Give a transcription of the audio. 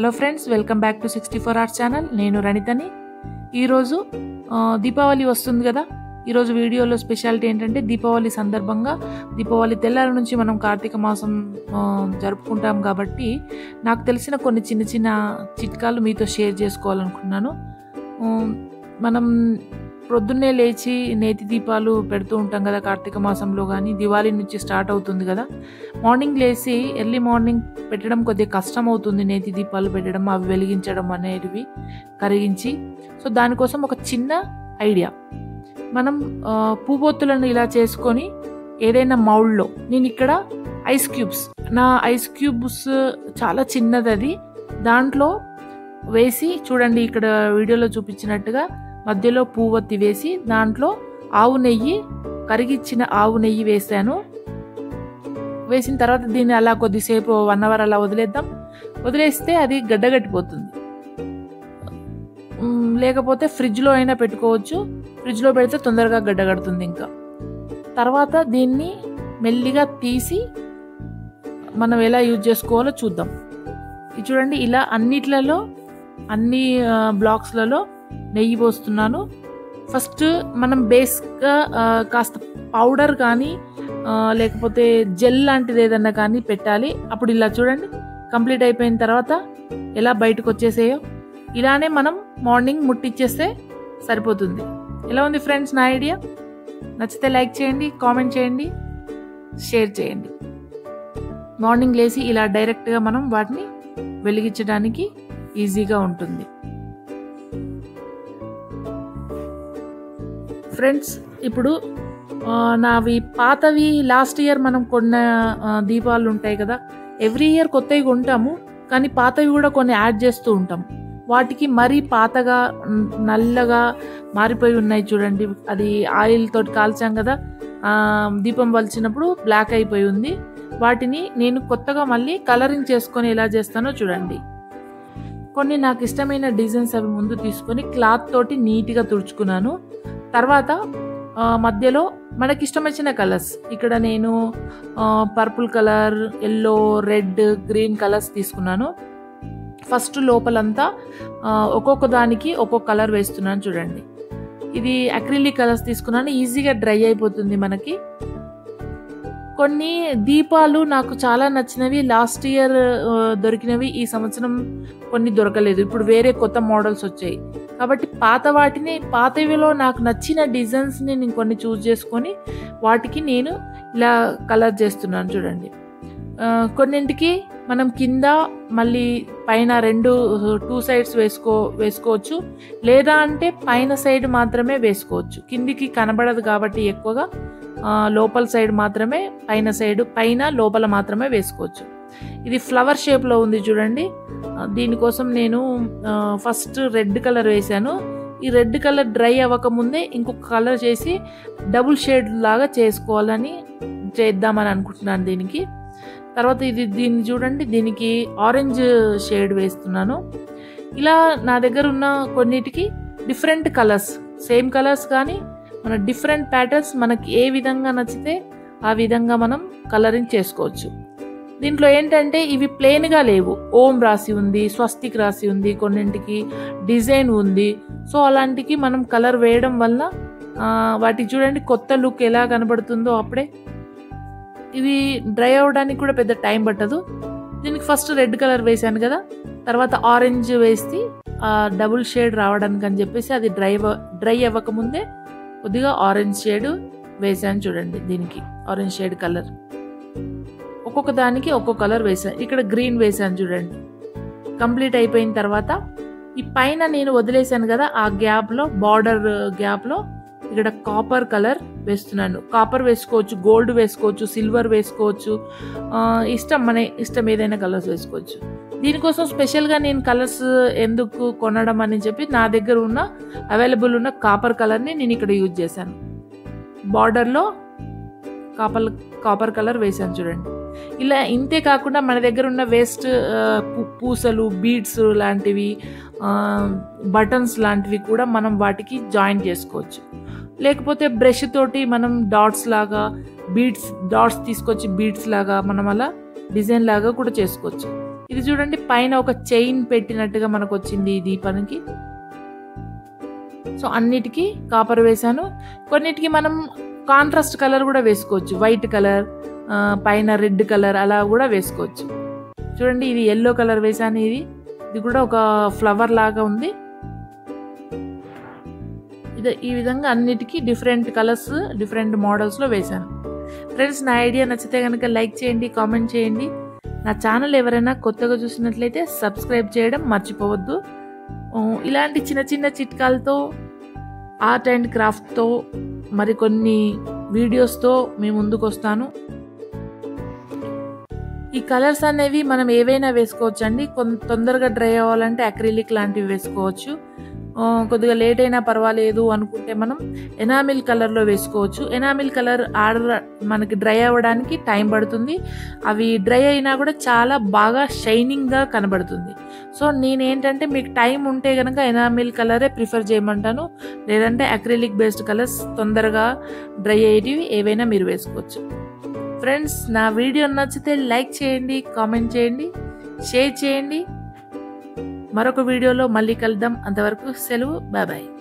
hello friends welcome back to sixty four arts channel నేను రణితని ఈరోజు ఆ, దీపావళి వస్తుంది కదా ఈరోజు వీడియోలో స్పెషాలిటీ ఏంటంటే దీపావళి సందర్భంగా దీపావళి తెల్లారి నుంచి మనం కార్తీక మాసం ఆ, జరుపుకుంటాం కాబట్టి నాకు తెలిసిన కొన్ని చిన్న చిన్న చిట్కాలు మీతో షేర్ చేసుకోవాలనుకున్నాను ఆ, మనం ప్రొద్దున్నే లేచి నేతి దీపాలు పెడుతూ ఉంటాం కదా కార్తీక మాసంలో కానీ దివాళీ నుంచి స్టార్ట్ అవుతుంది కదా మార్నింగ్ లేచి ఎర్లీ మార్నింగ్ పెట్టడం కొద్దిగా కష్టం అవుతుంది నేతి దీపాలు పెట్టడం అవి వెలిగించడం అనేటివి కరిగించి సో దానికోసం ఒక చిన్న ఐడియా మనం ఆ, పువ్వొత్తులను ఇలా చేసుకొని ఏదైనా మౌల్డ్లో నేను ఇక్కడ ఐస్ క్యూబ్స్ నా ఐస్ క్యూబ్స్ చాలా చిన్నది అది దాంట్లో వేసి చూడండి ఇక్కడ వీడియోలో చూపించినట్టుగా మధ్యలో పువ్వొత్తి వేసి దాంట్లో ఆవు నెయ్యి కరిగిచ్చిన ఆవు నెయ్యి వేసాను వేసిన తర్వాత దీన్ని అలా కొద్దిసేపు వన్ అవర్ అలా వదిలేద్దాం వదిలేస్తే అది గడ్డగట్టిపోతుంది మ్, లేకపోతే ఫ్రిడ్జ్లో అయినా పెట్టుకోవచ్చు ఫ్రిడ్జ్లో పెడితే తొందరగా గడ్డగడుతుంది ఇంకా తర్వాత దీన్ని మెల్లిగా తీసి మనం ఎలా యూజ్ చేసుకోవాలో చూద్దాం ఇది చూడండి ఇలా అన్నిట్లలో అన్ని ఆ, బ్లాక్స్లలో నెయ్యి పోస్తున్నాను ఫస్ట్ మనం బేస్గా ఆ, కాస్త పౌడర్ కానీ ఆ, లేకపోతే జెల్ లాంటిది ఏదన్నా కానీ పెట్టాలి అప్పుడు ఇలా చూడండి కంప్లీట్ అయిపోయిన తర్వాత ఎలా బయటకు వచ్చేసేయో ఇలానే మనం మార్నింగ్ ముట్టిచ్చేస్తే సరిపోతుంది ఎలా ఉంది ఫ్రెండ్స్ నా ఐడియా నచ్చితే లైక్ చేయండి కామెంట్ చేయండి షేర్ చేయండి మార్నింగ్ లేచి ఇలా డైరెక్ట్గా మనం వాటిని వెలిగించడానికి ఈజీగా ఉంటుంది ఫ్రెండ్స్ ఇప్పుడు ఆ, నావి పాతవి లాస్ట్ ఇయర్ మనం కొన్న ఆ, దీపాలు ఉంటాయి కదా ఎవ్రీ ఇయర్ కొత్తవి కొంటాము కానీ పాతవి కూడా కొన్ని యాడ్ చేస్తూ ఉంటాం వాటికి మరీ పాతగా న్- నల్లగా మారిపోయి ఉన్నాయి చూడండి అది ఆయిల్ తోటి కాల్చాం కదా ఆ, దీపం వలిచినప్పుడు బ్లాక్ అయిపోయి ఉంది వాటిని నేను కొత్తగా మళ్ళీ కలరింగ్ చేసుకొని ఎలా చేస్తానో చూడండి కొన్ని నాకు ఇష్టమైన డిజైన్స్ అవి ముందు తీసుకొని క్లాత్ తోటి నీట్గా తుడుచుకున్నాను తర్వాత ఆ, మధ్యలో మనకి ఇష్టం వచ్చిన కలర్స్ ఇక్కడ నేను purple colour yellow red green colours తీసుకున్నాను ఫస్ట్ లోపలంతా ఆ, ఒక్కొక్క దానికి ఒక్కొక్క కలర్ వేస్తున్నాను చూడండి ఇది అక్రిలిక్ కలర్స్ తీసుకున్నాను ఈజీగా డ్రై అయిపోతుంది మనకి కొన్ని దీపాలు నాకు చాలా నచ్చినవి లాస్ట్ ఇయర్ దొరికినవి ఈ సంవత్సరం కొన్ని దొరకలేదు ఇప్పుడు వేరే కొత్త మోడల్స్ వచ్చాయి కాబట్టి పాత వాటిని పాతవిలో నాకు నచ్చిన డిజైన్స్ని నేను కొన్ని చూస్ చేసుకొని వాటికి నేను ఇలా కలర్ చేస్తున్నాను చూడండి ఆ, కొన్నింటికి మనం కింద మళ్ళీ పైన రెండు టూ సైడ్స్ వేసుకో వేసుకోవచ్చు లేదా అంటే పైన సైడ్ మాత్రమే వేసుకోవచ్చు కిందికి కనబడదు కాబట్టి ఎక్కువగా ఆ, లోపల సైడ్ మాత్రమే పైన సైడ్ పైన లోపల మాత్రమే వేసుకోవచ్చు ఇది ఫ్లవర్ షేప్లో ఉంది చూడండి ఆ, దీనికోసం నేను ఆ, ఫస్ట్ రెడ్ కలర్ వేశాను ఈ రెడ్ కలర్ డ్రై అవ్వకముందే ఇంకొక కలర్ చేసి డబుల్ షేడ్ లాగా చేసుకోవాలని చేద్దామని అనుకుంటున్నాను దీనికి తర్వాత ఇది దీన్ని చూడండి దీనికి ఆరెంజ్ షేడ్ వేస్తున్నాను ఇలా నా దగ్గర ఉన్న కొన్నిటికి డిఫరెంట్ కలర్స్ సేమ్ కలర్స్ కానీ మన డిఫరెంట్ ప్యాటర్న్స్ మనకి ఏ విధంగా నచ్చితే ఆ విధంగా మనం కలరింగ్ చేసుకోవచ్చు దీంట్లో ఏంటంటే ఇవి ప్లెయిన్గా లేవు ఓం రాసి ఉంది స్వస్తిక్ రాసి ఉంది కొన్నింటికి డిజైన్ ఉంది సో అలాంటికి మనం కలర్ వేయడం వల్ల ఆ, వాటికి చూడండి కొత్త లుక్ ఎలా కనబడుతుందో అప్పుడే ఇవి డ్రై అవ్వడానికి కూడా పెద్ద టైం పట్టదు దీనికి ఫస్ట్ రెడ్ కలర్ వేసాను కదా తర్వాత ఆరెంజ్ వేసి ఆ డబుల్ షేడ్ రావడానికి అని చెప్పేసి అది డ్రై డ్రై అవ్వకముందే కొద్దిగా ఆరెంజ్ షేడ్ వేసాను చూడండి దీనికి ఆరెంజ్ షేడ్ కలర్ ఒక్కొక్క దానికి ఒక్కొక్క కలర్ వేసాను ఇక్కడ గ్రీన్ వేసాను చూడండి కంప్లీట్ అయిపోయిన తర్వాత ఈ పైన నేను వదిలేసాను కదా ఆ గ్యాప్లో బార్డర్ గ్యాప్లో ఇక్కడ కాపర్ కలర్ వేస్తున్నాను కాపర్ వేసుకోవచ్చు గోల్డ్ వేసుకోవచ్చు సిల్వర్ వేసుకోవచ్చు ఆ, ఇష్టం మన ఇష్టం ఏదైనా కలర్స్ వేసుకోవచ్చు దీనికోసం స్పెషల్గా నేను కలర్స్ ఎందుకు కొనడం అని చెప్పి నా దగ్గర ఉన్న అవైలబుల్ ఉన్న కాపర్ కలర్ని నేను ఇక్కడ యూజ్ చేశాను బార్డర్లో కాపర్ కాపర్ కలర్ వేసాను చూడండి ఇలా ఇంతే కాకుండా మన దగ్గర ఉన్న వేస్ట్ పూసలు బీడ్స్ లాంటివి బటన్స్ లాంటివి కూడా మనం వాటికి జాయిన్ చేసుకోవచ్చు లేకపోతే బ్రష్ తోటి మనం డాట్స్ లాగా బీడ్స్ డాట్స్ తీసుకొచ్చి బీడ్స్ లాగా మనం అలా డిజైన్ లాగా కూడా చేసుకోవచ్చు ఇది చూడండి పైన ఒక చైన్ పెట్టినట్టుగా మనకు వచ్చింది ఈ దీపానికి సో అన్నిటికీ కాపర్ వేశాను కొన్నిటికి మనం కాంట్రాస్ట్ కలర్ కూడా వేసుకోవచ్చు వైట్ కలర్ పైన రెడ్ కలర్ అలా కూడా వేసుకోవచ్చు చూడండి ఇది ఎల్లో కలర్ వేసాను ఇది ఇది కూడా ఒక ఫ్లవర్ లాగా ఉంది ఇది ఈ విధంగా అన్నిటికీ డిఫరెంట్ కలర్స్ డిఫరెంట్ మోడల్స్లో వేశాను ఫ్రెండ్స్ నా ఐడియా నచ్చితే కనుక లైక్ చేయండి కామెంట్ చేయండి నా ఛానల్ ఎవరైనా కొత్తగా చూసినట్లయితే సబ్స్క్రైబ్ చేయడం మర్చిపోవద్దు ఆ, ఇలాంటి చిన్న చిన్న చిట్కాలతో ఆర్ట్ అండ్ క్రాఫ్ట్తో మరికొన్ని వీడియోస్తో మీ ముందుకు వస్తాను ఈ కలర్స్ అనేవి మనం ఏవైనా వేసుకోవచ్చు అండి కొంత తొందరగా డ్రై అవ్వాలంటే అక్రిలిక్ లాంటివి వేసుకోవచ్చు ఆ, కొద్దిగా లేట్ అయినా పర్వాలేదు అనుకుంటే మనం ఎనామిల్ కలర్లో వేసుకోవచ్చు ఎనామిల్ కలర్ ఆర్డర్ మనకి డ్రై అవ్వడానికి టైం పడుతుంది అవి డ్రై అయినా కూడా చాలా బాగా షైనింగ్గా కనబడుతుంది సో నేనేంటంటే మీకు టైం ఉంటే కనుక ఎనామిల్ కలరే ప్రిఫర్ చేయమంటాను లేదంటే అక్రిలిక్ బేస్డ్ కలర్స్ తొందరగా డ్రై అయ్యేటివి ఏవైనా మీరు వేసుకోవచ్చు ఫ్రెండ్స్ నా వీడియో నచ్చితే లైక్ చేయండి కామెంట్ చేయండి షేర్ చేయండి మరొక వీడియోలో మళ్ళీ కలుద్దాం అంతవరకు సెలవు బాయ్ బాయ్